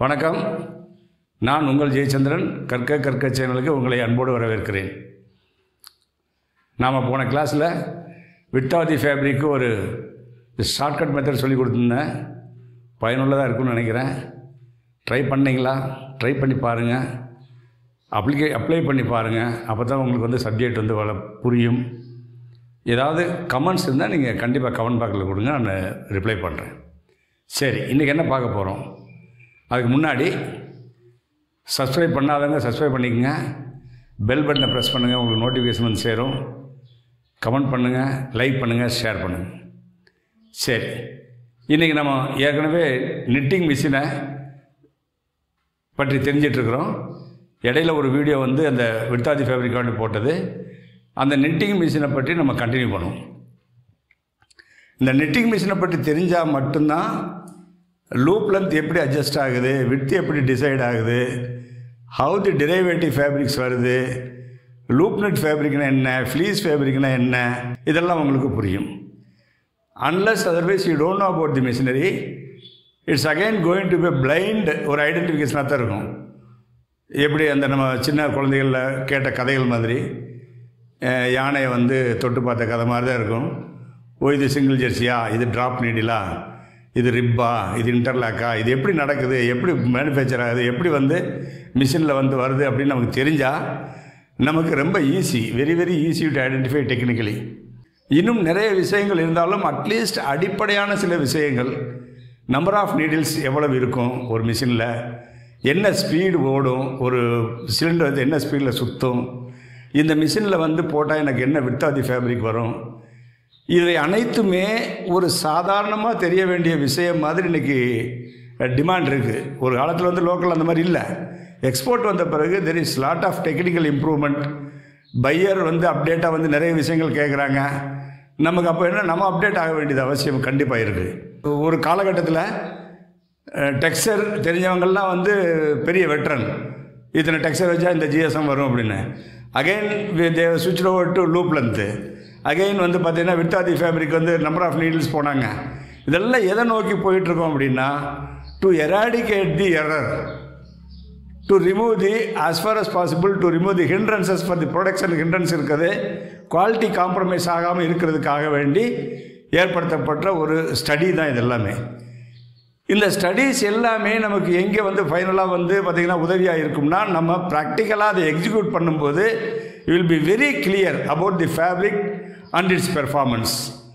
வணக்கம் நான் உங்கள் ஜெயச்சந்திரன் கற்க கற்க சேனலுக்கு உங்களை அன்போடு வரவேற்கிறேன் நாம் போன கிளாஸில் விட்டாதி ஃபேப்ரிக்கு ஒரு ஷார்ட்கட் மெத்தட் சொல்லி கொடுத்துருந்தேன் பயனுள்ளதாக இருக்கும்னு நினைக்கிறேன் ட்ரை பண்ணீங்களா ட்ரை பண்ணி பாருங்கள் அப்ளிகே அப்ளை பண்ணி பாருங்கள் அப்போ தான் உங்களுக்கு வந்து சப்ஜெக்ட் வந்து வள புரியும் ஏதாவது கமெண்ட்ஸ் இருந்தால் நீங்கள் கண்டிப்பாக கமெண்ட் பாக்ஸில் கொடுங்க நான் ரிப்ளை பண்ணுறேன் சரி இன்றைக்கி என்ன பார்க்க போகிறோம் அதுக்கு முன்னாடி சப்ஸ்கிரைப் பண்ணாதவங்க சப்ஸ்கிரைப் பண்ணிக்கங்க பெல் பட்டனை ப்ரெஸ் பண்ணுங்கள் உங்களுக்கு நோட்டிஃபிகேஷன் வந்து சேரும் கமெண்ட் பண்ணுங்கள் லைக் பண்ணுங்கள் ஷேர் பண்ணுங்கள் சரி இன்றைக்கி நம்ம ஏற்கனவே நிட்டிங் மிஷினை பற்றி தெரிஞ்சிட்ருக்குறோம் இடையில ஒரு வீடியோ வந்து அந்த விட்டாதி ஃபேப்ரிக்காண்டு போட்டது அந்த நிட்டிங் மிஷினை பற்றி நம்ம கண்டினியூ பண்ணுவோம் இந்த நிட்டிங் மிஷினை பற்றி தெரிஞ்சால் மட்டும்தான் லூப் லென்த் எப்படி அட்ஜஸ்ட் ஆகுது விட்த் எப்படி டிசைட் ஆகுது ஹவு தி டிரைவேட்டிவ் ஃபேப்ரிக்ஸ் வருது லூப் நெட் ஃபேப்ரிக்னா என்ன ஃப்ளீஸ் ஃபேப்ரிக்னா என்ன இதெல்லாம் உங்களுக்கு புரியும் unless otherwise you don't know about the machinery it's again going to be blind ஒரு ஐடென்டிஃபிகேஷனாக தான் இருக்கும் எப்படி அந்த நம்ம சின்ன குழந்தைகளில் கேட்ட கதைகள் மாதிரி அஹ், யானையை வந்து தொட்டு பார்த்த கதை மாதிரி தான் இருக்கும் ஓ இது சிங்கிள் ஜெர்சியா இது ட்ராப் நீடிலா இது ரிப்பா இது இன்டர்லாக்கா இது எப்படி நடக்குது எப்படி மேனுஃபேக்சர் ஆகுது எப்படி வந்து மிஷினில் வந்து வருது அப்படின்னு நமக்கு தெரிஞ்சால் நமக்கு ரொம்ப easy very very easy to identify technically இன்னும் நிறைய விஷயங்கள் இருந்தாலும் அட்லீஸ்ட் அடிப்படையான சில விஷயங்கள் நம்பர் ஆஃப் நீடில்ஸ் எவ்வளவு இருக்கும் ஒரு மிஷினில் என்ன ஸ்பீடு ஓடும் ஒரு சிலிண்டர் வந்து என்ன ஸ்பீடில் சுற்றும் இந்த மிஷினில் வந்து போட்டால் எனக்கு என்ன விட்டாதி ஃபேப்ரிக் வரும் இவை அனைத்துமே ஒரு சாதாரணமாக தெரிய வேண்டிய விஷயம் மாதிரி இன்னைக்கு டிமாண்ட் இருக்குது ஒரு காலத்தில் வந்து லோக்கல் அந்த மாதிரி இல்லை எக்ஸ்போர்ட் வந்த பிறகு there is lot of technical improvement buyer வந்து அப்டேட்டாக வந்து நிறைய விஷயங்கள் கேட்குறாங்க நமக்கு அப்போ என்ன நம்ம அப்டேட் ஆக வேண்டியது அவசியம் கண்டிப்பாக இருக்குது ஒரு காலகட்டத்தில் டெக்ஸ்டர் தெரிஞ்சவங்கள்லாம் வந்து பெரிய வெட்ரன் இத்தனை டெக்ஸ்டர் வச்சா இந்த ஜிஎஸ்எம் வரும் அப்படின்னு அகைன் தேவ சுவிட்ச் over to loop length again வந்து பார்த்தீங்கன்னா விட்டாதி ஃபேப்ரிக் வந்து நம்பர் ஆஃப் நீடில்ஸ் போனாங்க இதெல்லாம் எதை நோக்கி போயிட்டுருக்கோம் அப்படின்னா to eradicate the error to remove the as far as possible to remove the hindrances for the production hindrance இருக்குது குவாலிட்டி காம்ப்ரமைஸ் ஆகாமல் இருக்கிறதுக்காக வேண்டி ஏற்படுத்தப்பட்ட ஒரு ஸ்டடி தான் இது எல்லாமே இந்த ஸ்டடீஸ் எல்லாமே நமக்கு எங்கே வந்து ஃபைனலாக வந்து பார்த்திங்கன்னா உதவியாக இருக்கும்னா நம்ம ப்ராக்டிக்கலாக அதை எக்ஸிக்யூட் பண்ணும்போது will be very clear about the fabric and its performance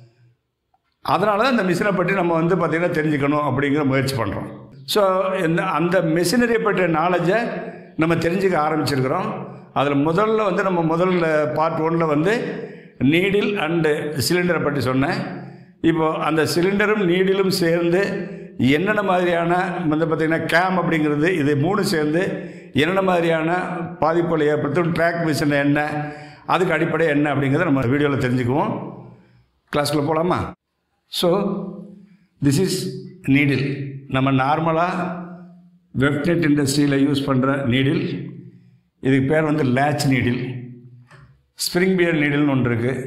அதனால தான் இந்த மிஷினை பற்றி நம்ம வந்து பார்த்திங்கன்னா தெரிஞ்சுக்கணும் அப்படிங்கிற முயற்சி பண்ணுறோம் ஸோ இந்த அந்த மிஷினரியை பற்றிய நாலேஜை நம்ம தெரிஞ்சுக்க ஆரம்பிச்சிருக்கிறோம் அதில் முதல்ல வந்து நம்ம முதல்ல பார்ட் ஒன்னில் வந்து நீடில் அண்டு சிலிண்டரை பற்றி சொன்னேன் இப்போ அந்த சிலிண்டரும் நீடிலும் சேர்ந்து என்னென்ன மாதிரியான வந்து பார்த்திங்கன்னா கேம் அப்படிங்கிறது இது மூணு சேர்ந்து என்னென்ன மாதிரியான பாதிப்புகளை ஏற்படுத்தும் ட்ராக் மிஷின் என்ன அதுக்கு அடிப்படை என்ன அப்படிங்கிறத நம்ம வீடியோவில் தெரிஞ்சுக்குவோம் கிளாஸ்க்குள்ளே போகலாமா ஸோ திஸ் இஸ் நீடில் நம்ம நார்மலாக வெப்நெட் இண்டஸ்ட்ரியில் யூஸ் பண்ணுற நீடில் இதுக்கு பேர் வந்து லேட்ச் நீடில் ஸ்ப்ரிங் பியர் நீடில்னு ஒன்று இருக்குது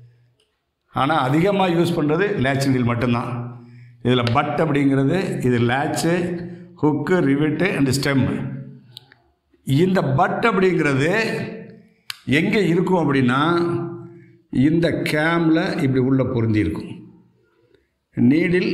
ஆனால் அதிகமாக யூஸ் பண்ணுறது லேட்ச் நீடில் மட்டும்தான் இதில் பட் அப்படிங்கிறது இது latch hook rivet and stem இந்த பட் அப்படிங்கிறது எங்கே இருக்கும் அப்படின்னா இந்த கேமில் இப்படி உள்ள பொருந்தி இருக்கும் நீடில்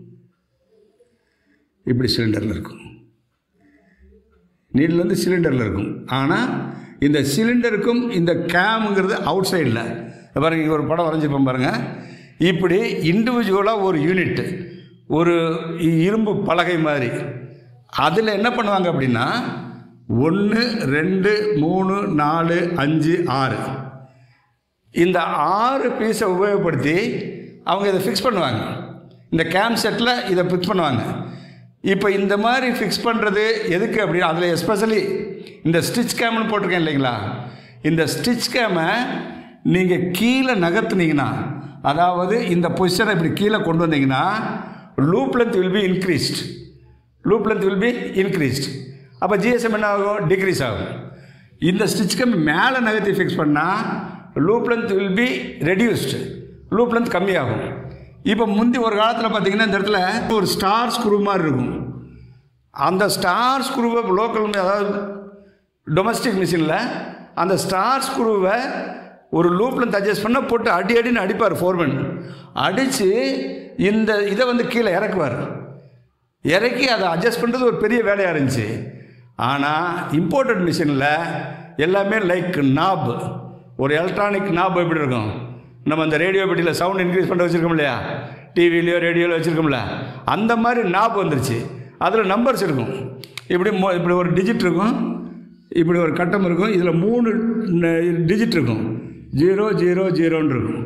இப்படி சிலிண்டரில் இருக்கும் நீடில் வந்து சிலிண்டரில் இருக்கும் ஆனால் இந்த சிலிண்டருக்கும் இந்த கேமுங்கிறது அவுட் சைடில் பாருங்க இங்க ஒரு படம் வரைஞ்சிருப்போம் பாருங்கள் இப்படி இண்டிவிஜுவலாக ஒரு யூனிட் ஒரு இரும்பு பலகை மாதிரி அதில் என்ன பண்ணுவாங்க அப்படின்னா ஒன்று ரெண்டு மூணு நாலு அஞ்சு ஆறு இந்த ஆறு பீஸை உபயோகப்படுத்தி அவங்க இதை ஃபிக்ஸ் பண்ணுவாங்க இந்த கேம் செட்டில் இதை ஃபிக்ஸ் பண்ணுவாங்க இப்போ இந்த மாதிரி ஃபிக்ஸ் பண்ணுறது எதுக்கு அப்படின்னா அதில் எஸ்பெஷலி இந்த ஸ்டிச் கேம்னு போட்டிருக்கேன் இல்லைங்களா இந்த ஸ்டிச் கேமை நீங்கள் கீழே நகர்த்துனீங்கன்னா அதாவது இந்த பொசிஷனை இப்படி கீழே கொண்டு வந்தீங்கன்னா loop length will be increased loop length will be increased அப்போ ஜிஎஸ்எம் என்ன ஆகும் டிக்ரீஸ் ஆகும் இந்த ஸ்டிச் கேம் மேலே நகர்த்தி ஃபிக்ஸ் பண்ணால் loop length will be reduced loop length கம்மியாகும் இப்போ முந்தி ஒரு காலத்தில் பார்த்தீங்கன்னா இந்த இடத்துல ஒரு ஸ்டார் ஸ்க்ரூ மாதிரி இருக்கும் அந்த ஸ்டார் ஸ்க்ரூவை லோக்கல் அதாவது டொமஸ்டிக் மிஷினில் அந்த ஸ்டார் ஸ்க்ரூவை ஒரு லூப்பில் அட்ஜஸ்ட் பண்ண போட்டு அடி அடின்னு அடிப்பார் ஃபோர்மேன் அடித்து இந்த இதை வந்து கீழே இறக்குவார் இறக்கி அதை அட்ஜஸ்ட் பண்ணுறது ஒரு பெரிய வேலையாக இருந்துச்சு ஆனால் இம்போர்ட்டட் மிஷினில் எல்லாமே லைக் நாப் ஒரு எலக்ட்ரானிக் நாப் எப்படி இருக்கும் நம்ம அந்த ரேடியோ பெட்டியில் சவுண்ட் இன்க்ரீஸ் பண்ண வச்சுருக்கோம் இல்லையா டிவிலையோ ரேடியோவில் வச்சுருக்கோம்ல அந்த மாதிரி நாப் வந்துருச்சு அதில் நம்பர்ஸ் இருக்கும் இப்படி மொ இப்படி ஒரு டிஜிட் இருக்கும் இப்படி ஒரு கட்டம் இருக்கும் இதில் மூணு டிஜிட் இருக்கும் ஜீரோ ஜீரோ ஜீரோன்னு இருக்கும்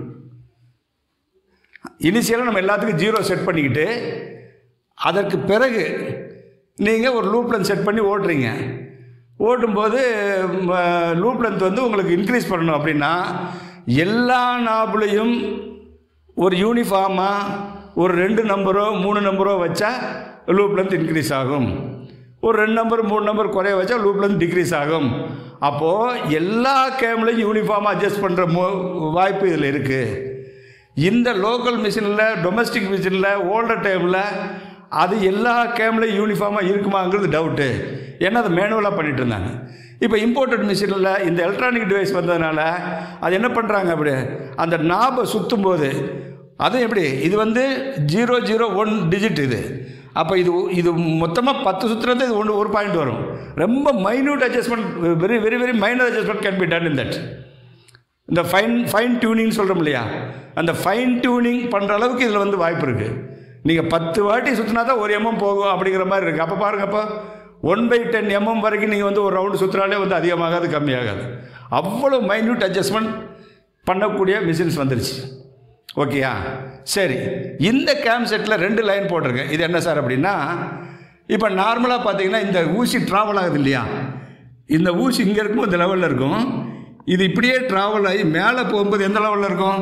இனிஷியலாக நம்ம எல்லாத்துக்கும் ஜீரோ செட் பண்ணிக்கிட்டு அதற்கு பிறகு நீங்கள் ஒரு லூப் லென்த் செட் பண்ணி ஓட்டுறீங்க ஓட்டும்போது லூப் லென்த் வந்து உங்களுக்கு இன்க்ரீஸ் பண்ணணும் அப்படின்னா எல்லா நாப்லையும் ஒரு யூனிஃபார்மாக ஒரு ரெண்டு நம்பரோ மூணு நம்பரோ வச்சா லூப் லென்த் இன்க்ரீஸ் ஆகும் ஒரு ரெண்டு நம்பர் மூணு நம்பர் குறைய வச்சா லூப் லென்த் டிக்ரீஸ் ஆகும் அப்போது எல்லா கேம்லையும் யூனிஃபார்மாக அட்ஜஸ்ட் பண்ணுற மோ வாய்ப்பு இதில் இருக்குது இந்த லோக்கல் மிஷினில் டொமஸ்டிக் மிஷினில் ஓல்டர் டைமில் அது எல்லா கேம்லையும் யூனிஃபார்மாக இருக்குமாங்கிறது டவுட்டு ஏன்னா அது மேனுவலாக பண்ணிட்டு இருந்தாங்க இப்போ இம்போர்ட்டட் மிஷினில் இந்த எலக்ட்ரானிக் டிவைஸ் வந்ததுனால அது என்ன பண்ணுறாங்க அப்படி அந்த நாபை சுற்றும் போது அதுவும் எப்படி இது வந்து ஜீரோ ஜீரோ ஒன் டிஜிட் இது அப்போ இது இது மொத்தமாக பத்து சுற்றுறது இது ஒன்று ஒரு பாயிண்ட் வரும் ரொம்ப minute adjustment very very very minor adjustment can be done in that இந்த ஃபைன் ஃபைன் டியூனிங் சொல்கிறோம் இல்லையா அந்த ஃபைன் டியூனிங் பண்ணுற அளவுக்கு இதில் வந்து வாய்ப்பு இருக்குது நீங்கள் பத்து வாட்டி சுற்றினா தான் ஒரு எம்எம் போகும் அப்படிங்கிற மாதிரி இருக்குது அப்போ பாருங்க அப்போ ஒன் பை டென் எம்எம் வரைக்கும் நீங்கள் வந்து ஒரு ரவுண்டு சுற்றினாலே வந்து அதிகமாகாது கம்மியாகாது அவ்வளோ மைன்யூட் அட்ஜஸ்ட்மெண்ட் பண்ணக்கூடிய மிஷின்ஸ் வந்துருச்சு ஓகேயா சரி இந்த கேம் செட்டில் ரெண்டு லைன் போட்டிருக்கேன் இது என்ன சார் அப்படின்னா இப்போ நார்மலாக பார்த்தீங்கன்னா இந்த ஊசி ட்ராவல் ஆகுது இல்லையா இந்த ஊசி இங்கே இருக்கும் இந்த லெவலில் இருக்கும் இது இப்படியே ட்ராவல் ஆகி மேலே போகும்போது எந்த லெவலில் இருக்கும்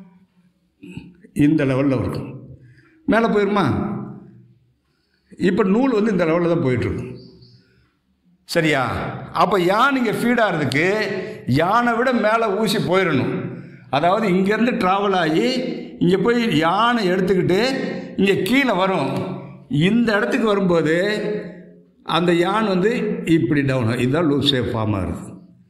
இந்த லெவலில் இருக்கும் மேலே போயிருமா இப்போ நூல் வந்து இந்த லெவலில் தான் போயிட்டுருக்கும் சரியா அப்போ யான் இங்கே ஃபீட் ஆகிறதுக்கு யானை விட மேலே ஊசி போயிடணும் அதாவது இங்கேருந்து ட்ராவல் ஆகி இங்கே போய் யானை எடுத்துக்கிட்டு இங்கே கீழே வரும் இந்த இடத்துக்கு வரும்போது அந்த யான் வந்து இப்படி டவுன் இதுதான் லூப் ஷேப் ஃபார்ம் ஆகுது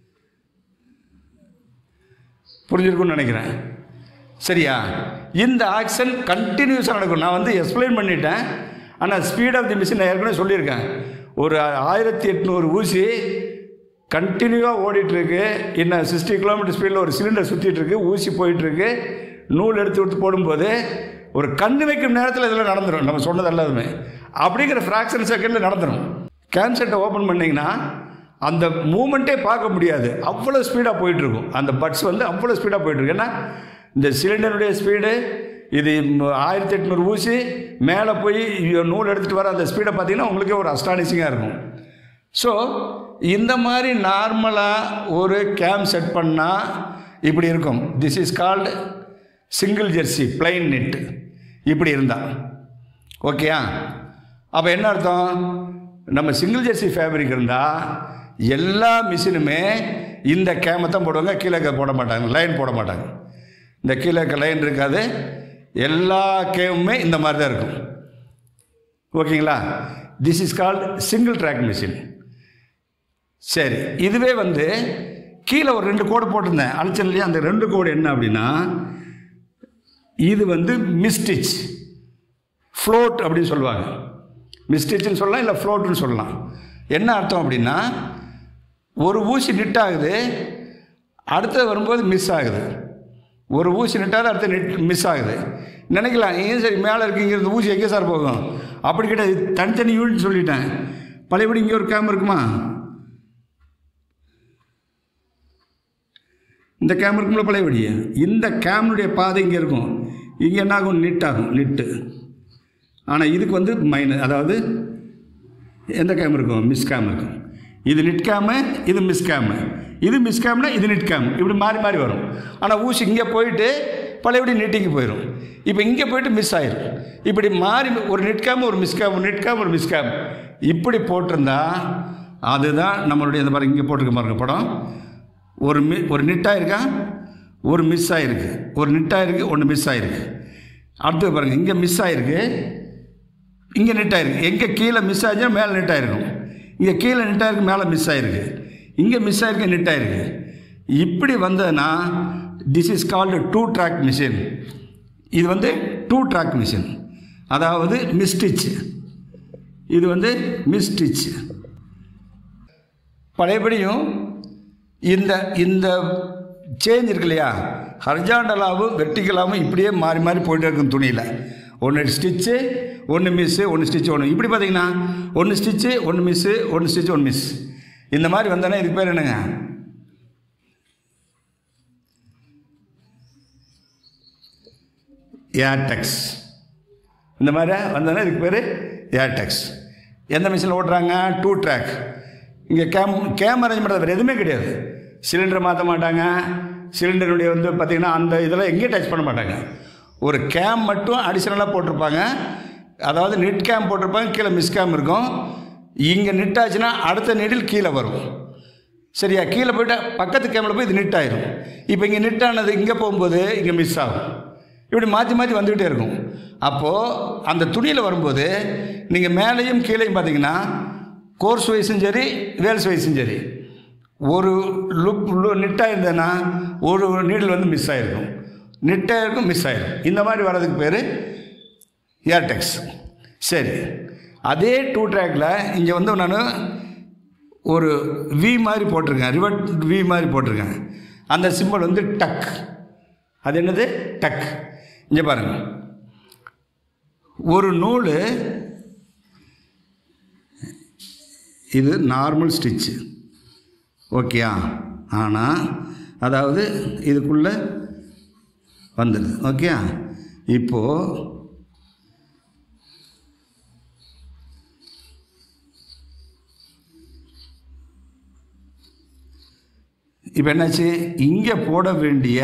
புரிஞ்சிருக்கும்னு நினைக்கிறேன் சரியா இந்த ஆக்ஷன் கண்டினியூஸாக நடக்கும் நான் வந்து எக்ஸ்பிளைன் பண்ணிட்டேன் ஆனால் ஸ்பீட் ஆஃப் தி மிஷின் நான் ஏற்கனவே சொல்லியிருக்கேன் ஒரு ஆயிரத்தி எட்நூறு ஊசி கண்டினியூவாக ஓடிட்டுருக்கு இன்னும் சிக்ஸ்டி கிலோமீட்டர் ஸ்பீடில் ஒரு சிலிண்டர் சுற்றிட்டுருக்கு ஊசி போயிட்டுருக்கு நூல் எடுத்து எடுத்து போடும்போது ஒரு கண்ணு வைக்கும் நேரத்தில் இதில் நடந்துடும் நம்ம சொன்னது எல்லாமே அப்படிங்கிற ஃப்ராக்ஷன் செகண்டில் நடந்துடும் கேன்செட்டை ஓப்பன் பண்ணிங்கன்னா அந்த மூமெண்ட்டே பார்க்க முடியாது அவ்வளோ ஸ்பீடாக போயிட்டுருக்கும் அந்த பட்ஸ் வந்து அவ்வளோ ஸ்பீடாக போயிட்டுருக்கு ஏன்னா இந்த சிலிண்டருடைய ஸ்பீடு இது ஆயிரத்தி எட்நூறு ஊசி மேலே போய் நூல் எடுத்துகிட்டு வர அந்த ஸ்பீடை பார்த்தீங்கன்னா உங்களுக்கே ஒரு அஸ்டானிஷிங்காக இருக்கும் ஸோ இந்த மாதிரி நார்மலாக ஒரு கேம் செட் பண்ணால் இப்படி இருக்கும் this is called single jersey plain knit இப்படி இருந்தால் ஓகேயா அப்போ என்ன அர்த்தம் நம்ம சிங்கிள் ஜெர்சி ஃபேப்ரிக் இருந்தால் எல்லா மிஷினுமே இந்த கேமை தான் போடுவாங்க கீழே போட மாட்டாங்க லைன் போட மாட்டாங்க இந்த கீழே லைன் இருக்காது எல்லா கேமுமே இந்த மாதிரி தான் இருக்கும் ஓகேங்களா this is called single track machine சரி இதுவே வந்து கீழே ஒரு ரெண்டு கோடு போட்டிருந்தேன் அழைச்சல் இல்லையா அந்த ரெண்டு கோடு என்ன அப்படின்னா இது வந்து மிஸ்டிச் ஃப்ளோட் அப்படின்னு சொல்லுவாங்க மிஸ்டிச்னு சொல்லலாம் இல்லை ஃப்ளோட்டுன்னு சொல்லலாம் என்ன அர்த்தம் அப்படின்னா ஒரு ஊசி நிட் ஆகுது அடுத்தது வரும்போது மிஸ் ஆகுது ஒரு ஊசி நிட்டால் அடுத்த நெட் மிஸ் ஆகுது நினைக்கலாம் ஏன் சரி மேலே இருக்கீங்க இந்த ஊசி எங்கே சார் போகும் அப்படி கிடையாது தனித்தனி யூனிட் சொல்லிட்டேன் பழையபடி இங்கே ஒரு கேம் இருக்குமா இந்த கேம் இருக்கும்ல பழையபடி இந்த கேமனுடைய பாதை இங்கே இருக்கும் இங்கே என்ன ஆகும் நிட் ஆகும் நிட்டு ஆனால் இதுக்கு வந்து மைனஸ் அதாவது எந்த கேம் இருக்கும் மிஸ் கேம் இருக்கும் இது நிட் கேமு இது மிஸ் கேமு இது மிஸ் கேம்னா இது நிட் கேம் இப்படி மாறி மாறி வரும் ஆனால் ஊசி இங்கே போயிட்டு பழையபடி நிட்டிங்கு போயிடும் இப்போ இங்கே போயிட்டு மிஸ் ஆயிரும் இப்படி மாறி ஒரு நிட் கேம் ஒரு மிஸ் கேம் ஒரு நிட் கேம் ஒரு மிஸ் கேம் இப்படி போட்டிருந்தா அதுதான் நம்மளுடைய இந்த மாதிரி இங்கே போட்டிருக்க பாருங்க படம் ஒரு மி ஒரு நிட் ஆயிருக்கா ஒரு மிஸ் ஆகிருக்கு ஒரு நிட் ஆயிருக்கு ஒன்று மிஸ் ஆகிருக்கு அடுத்து பாருங்கள் இங்கே மிஸ் ஆகிருக்கு இங்கே நிட் ஆயிருக்கு எங்கே கீழே மிஸ் ஆச்சுன்னா மேலே நிட் ஆயிருக்கும் இங்கே கீழே நிட் ஆயிருக்கு மேலே மிஸ் ஆயிருக்கு இங்கே மிஸ் ஆயிருக்கு நிட் ஆயிருக்கு இப்படி வந்ததுன்னா this is called two track machine இது வந்து டூ ட்ராக் மிஷின் அதாவது மிஸ்டிச் இது வந்து மிஸ்டிச் பழையபடியும் இந்த இந்த சேஞ்ச் இருக்கு இல்லையா ஹர்ஜாண்டலாவும் வெர்டிகலாவும் இப்படியே மாறி மாறி போயிட்டே இருக்கும் துணியில் ஒன்று ஸ்டிச்சு ஒன்று மிஸ்ஸு ஒன்று ஸ்டிச்சு ஒன்று இப்படி பார்த்தீங்கன்னா ஒன்று ஸ்டிச்சு ஒன்று மிஸ்ஸு ஒன்று ஸ்டிச்சு ஒன்று மிஸ் இந்த மாதிரி வந்தோன்னா இதுக்கு பேர் என்னங்க ஏர்டெக்ஸ் இந்த மாதிரி வந்தோன்னா இதுக்கு பேர் ஏர்டெக்ஸ் எந்த மிஷினில் ஓட்டுறாங்க டூ ட்ராக் இங்கே கேம் கேம் அரேஞ்ச்மெண்ட் வேறு எதுவுமே கிடையாது சிலிண்டர் மாற்ற மாட்டாங்க சிலிண்டருடைய வந்து பார்த்திங்கன்னா அந்த இதெல்லாம் எங்கேயும் டச் பண்ண மாட்டாங்க ஒரு கேம் மட்டும் அடிஷ்னலாக போட்டிருப்பாங்க அதாவது நெட் கேம் போட்டிருப்பாங்க கீழே மிஸ் கேம் இருக்கும் இங்கே நிட் ஆச்சுன்னா அடுத்த நெடில் கீழே வரும் சரியா கீழே போயிட்டா பக்கத்து கேமில் போய் இது நிட் ஆயிரும் இப்போ இங்கே நிட் ஆனது இங்கே போகும்போது இங்கே மிஸ் ஆகும் இப்படி மாற்றி மாற்றி வந்துக்கிட்டே இருக்கும் அப்போது அந்த துணியில் வரும்போது நீங்கள் மேலேயும் கீழேயும் பார்த்தீங்கன்னா கோர்ஸ் வைஸும் சரி வேல்ஸ் வைஸும் சரி ஒரு லுப் நிட்டாக இருந்ததுன்னா ஒரு நீடில் வந்து மிஸ் ஆகிருக்கும் நிட்டாக இருக்கும் மிஸ் ஆகிருக்கும் இந்த மாதிரி வர்றதுக்கு பேர் ஏர்டெக்ஸ் சரி அதே டூ ட்ராக்கில் இங்கே வந்து நான் ஒரு வி மாதிரி போட்டிருக்கேன் ரிவர்ட் வி மாதிரி போட்டிருக்கேன் அந்த சிம்பிள் வந்து டக் அது என்னது டக் இங்கே பாருங்க ஒரு நூல் இது நார்மல் ஸ்டிச்சு ஓகேயா ஆனால் அதாவது இதுக்குள்ளே வந்துடுது ஓகே இப்போது இப்போ என்னாச்சு இங்கே போட வேண்டிய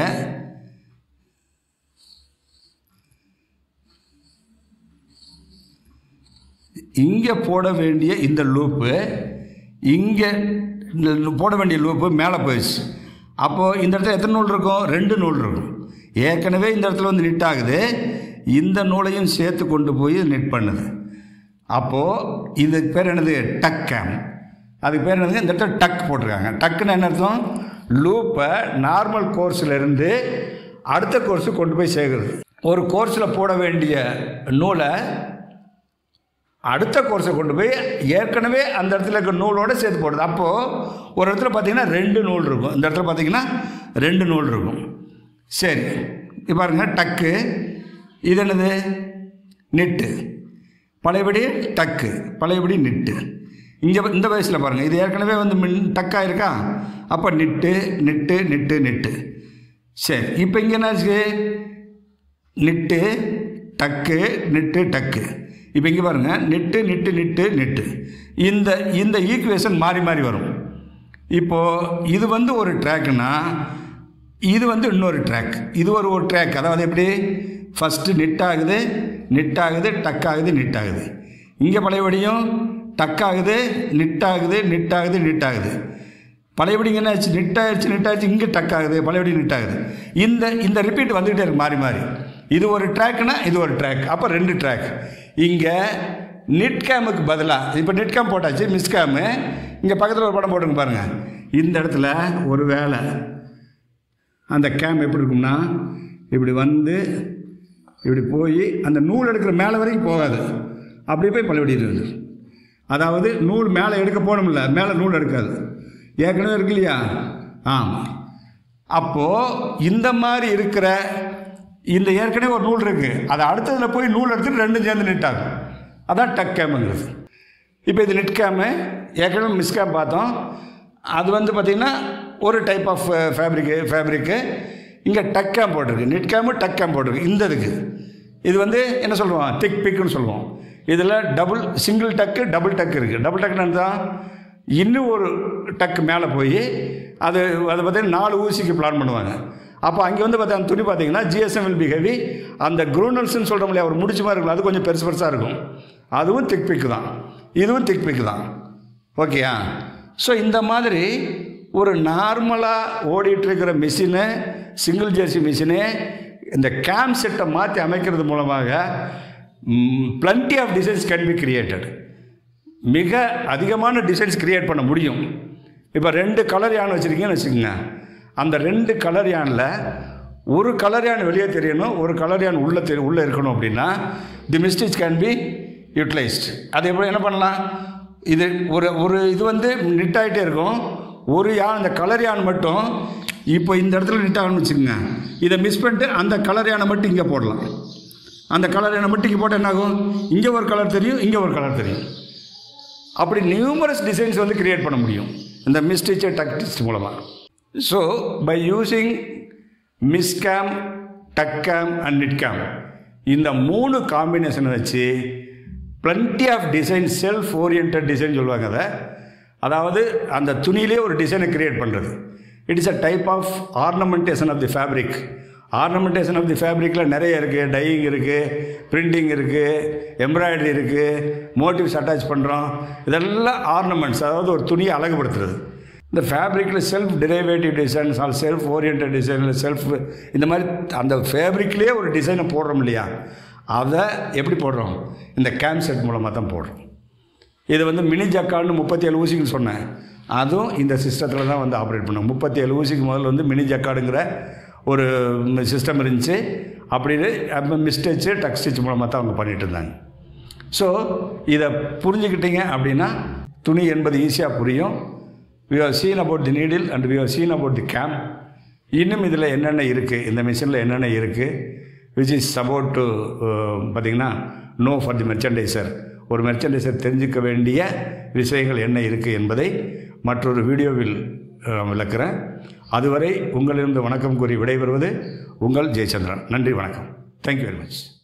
இங்கே போட வேண்டிய இந்த லூப்பு இங்கே இந்த போட வேண்டிய லூப்பு மேலே போயிடுச்சு அப்போது இந்த இடத்துல எத்தனை நூல் இருக்கும் ரெண்டு நூல் இருக்கும் ஏற்கனவே இந்த இடத்துல வந்து நிட் ஆகுது இந்த நூலையும் சேர்த்து கொண்டு போய் நிட் பண்ணுது அப்போது இதுக்கு பேர் என்னது டக் கேம் அதுக்கு பேர் என்னது இந்த இடத்துல டக் போட்டிருக்காங்க டக்குன்னு என்ன அர்த்தம் லூப்பை நார்மல் கோர்ஸில் இருந்து அடுத்த கோர்ஸுக்கு கொண்டு போய் சேர்க்குறது ஒரு கோர்ஸில் போட வேண்டிய நூலை அடுத்த கோர்ஸை கொண்டு போய் ஏற்கனவே அந்த இடத்துல இருக்க நூலோடு சேர்த்து போடுது அப்போது ஒரு இடத்துல பார்த்தீங்கன்னா ரெண்டு நூல் இருக்கும் இந்த இடத்துல பார்த்தீங்கன்னா ரெண்டு நூல் இருக்கும் சரி இப்போ பாருங்க டக்கு இது என்னது நெட்டு பழையபடி டக்கு பழையபடி நெட்டு இங்கே இந்த வயசில் பாருங்கள் இது ஏற்கனவே வந்து மின் டக்காக இருக்கா அப்போ நிட்டு நிட்டு நிட்டு நிட்டு சரி இப்போ இங்கே என்னாச்சு நிட்டு டக்கு நிட்டு டக்கு இப்போ இங்கே பாருங்கள் நெட்டு நிட்டு நிட்டு நெட்டு இந்த இந்த ஈக்குவேஷன் மாறி மாறி வரும் இப்போது இது வந்து ஒரு ட்ராக்குனா இது வந்து இன்னொரு ட்ராக் இது ஒரு ஒரு ட்ராக் அதாவது எப்படி ஃபஸ்ட்டு நெட் ஆகுது நெட் ஆகுது டக் ஆகுது நிட் ஆகுது இங்கே பழையபடியும் டக் ஆகுது நிட் ஆகுது நிட் ஆகுது நிட் ஆகுது பழையபடி இங்கே என்ன ஆச்சு நிட் ஆயிடுச்சு நிட் ஆயிடுச்சு இங்கே டக் ஆகுது பழையபடி நிட் ஆகுது இந்த இந்த ரிப்பீட் வந்துகிட்டே இருக்கு மாறி மாறி இது ஒரு ட்ராக்னா இது ஒரு ட்ராக் அப்போ ரெண்டு ட்ராக் இங்கே நிட் கேமுக்கு பதிலாக இப்போ நிட் கேம் போட்டாச்சு மிஸ் கேமு இங்கே பக்கத்தில் ஒரு படம் போட்டுங்க பாருங்கள் இந்த இடத்துல ஒரு வேலை அந்த கேம் எப்படி இருக்கும்னா இப்படி வந்து இப்படி போய் அந்த நூல் எடுக்கிற மேலே வரைக்கும் போகாது அப்படி போய் பழையபடி இருக்குது அதாவது நூல் மேலே எடுக்க போகணும்ல மேலே நூல் எடுக்காது ஏற்கனவே இருக்கு இல்லையா ஆமாம் அப்போது இந்த மாதிரி இருக்கிற இந்த ஏற்கனவே ஒரு நூல் இருக்குது அது அடுத்ததில் போய் நூல் எடுத்துட்டு ரெண்டும் சேர்ந்து நிட்டாகும் அதான் டக் கேமுங்கிறது இப்போ இது நெட் கேமு ஏற்கனவே மிஸ் கேம் பார்த்தோம் அது வந்து பார்த்திங்கன்னா ஒரு டைப் ஆஃப் ஃபேப்ரிக்கு ஃபேப்ரிக்கு இங்கே டக் கேம் போட்டிருக்கு நெட் கேமு டக் கேம் போட்டிருக்கு இந்த இதுக்கு இது வந்து என்ன சொல்லுவோம் திக் பிக்குன்னு சொல்லுவோம் இதில் டபுள் சிங்கிள் டக்கு டபுள் டக்கு இருக்குது டபுள் டக்குன்னு தான் இன்னும் ஒரு டக்கு மேலே போய் அது அதை பார்த்தீங்கன்னா நாலு ஊசிக்கு பிளான் பண்ணுவாங்க அப்போ அங்கே வந்து பார்த்தா அந்த துணி பார்த்தீங்கன்னா ஜிஎஸ்எம் வில் பி ஹெவி அந்த குரூனல்ஸ்னு சொல்கிறோம் இல்லையா ஒரு முடிச்சு மாதிரி இருக்கும் அது கொஞ்சம் பெருசு பெருசாக இருக்கும் அதுவும் திக் பிக்கு தான் இதுவும் திக் பிக்கு தான் ஓகேயா ஸோ இந்த மாதிரி ஒரு நார்மலாக ஓடிட்டுருக்கிற மிஷினு சிங்கிள் ஜேர்சி மிஷினு இந்த கேம் செட்டை மாற்றி அமைக்கிறது மூலமாக plenty of designs can be created மிக அதிகமான டிசைன்ஸ் கிரியேட் பண்ண முடியும் இப்போ ரெண்டு கலர் யான் வச்சுருக்கீங்கன்னு வச்சுக்கோங்க அந்த ரெண்டு கலர் யானில் ஒரு கலர் யான் வெளியே தெரியணும் ஒரு கலர் யான் உள்ளே தெரி உள்ளே இருக்கணும் அப்படின்னா the mistakes can be utilised அது எப்படி என்ன பண்ணலாம் இது ஒரு ஒரு இது வந்து நிட் ஆகிட்டே இருக்கும் ஒரு யான் அந்த கலர் யான் மட்டும் இப்போ இந்த இடத்துல நிட் ஆகணும்னு வச்சுக்கோங்க இதை மிஸ் பண்ணிட்டு அந்த கலர் யானை மட்டும் இங்கே போடலாம் அந்த கலர் யானை மட்டும் இங்கே போட்டால் என்ன ஆகும் இங்கே ஒரு கலர் தெரியும் இங்கே ஒரு கலர் தெரியும் அப்படி நியூமரஸ் டிசைன்ஸ் வந்து கிரியேட் பண்ண முடியும் இந்த மிஸ்டிச்சர் டக்டிஸ்ட் மூலமாக so by using miss cam tuck cam and knit cam இந்த மூணு காம்பினேஷனை வச்சு plenty of design self orient design சொல்லுவாங்க அதை அதாவது அந்த துணியிலே ஒரு டிசைனை கிரியேட் பண்ணுறது it is a type of ornamentation of the fabric ornamentation of the ஃபேப்ரிக்கில் நிறைய இருக்குது டையிங் இருக்குது பிரிண்டிங் இருக்குது எம்ப்ராய்டரி இருக்குது மோட்டிவ்ஸ் அட்டாச் பண்ணுறோம் இதெல்லாம் ஆர்னமெண்ட்ஸ் அதாவது ஒரு துணியை அழகுபடுத்துறது இந்த ஃபேப்ரிக்கில் self derivative designs all self orient டிசைனில் செல்ஃப் இந்த மாதிரி அந்த ஃபேப்ரிக்லேயே ஒரு டிசைனை போடுறோம் இல்லையா அதை எப்படி போடுறோம் இந்த கேம் செட் மூலமாக தான் போடுறோம் இது வந்து மினி ஜக்கான்னு முப்பத்தி ஏழு ஊசிக்கு சொன்னேன் அதுவும் இந்த சிஸ்டத்தில் தான் வந்து ஆப்ரேட் பண்ணும் முப்பத்தி ஏழு ஊசிக்கு முதல்ல வந்து மினி ஜக்காடுங்கிற ஒரு சிஸ்டம் இருந்துச்சு அப்படின்னு அப்போ மிஸ்டேச்சு டக் ஸ்டிச் மூலமாக தான் அவங்க பண்ணிகிட்டு இருந்தாங்க ஸோ இதை புரிஞ்சுக்கிட்டீங்க அப்படின்னா துணி என்பது ஈஸியாக புரியும் we have seen about the needle and we have seen about the cam இன்னும் இதில் என்னென்ன இருக்குது இந்த மிஷினில் என்னென்ன இருக்குது விச் இஸ் அபவுட் டு பார்த்தீங்கன்னா நோ ஃபார் தி மெர்ச்சன்டைசர் ஒரு மெர்ச்சன்டைசர் தெரிஞ்சுக்க வேண்டிய விஷயங்கள் என்ன இருக்குது என்பதை மற்றொரு வீடியோவில் அஹ், விளக்குறேன் அதுவரை உங்களிடம் வணக்கம் கூறி விடைபெறுவது உங்கள் ஜெயச்சந்திரன் நன்றி வணக்கம் தேங்க்யூ வெரி மச்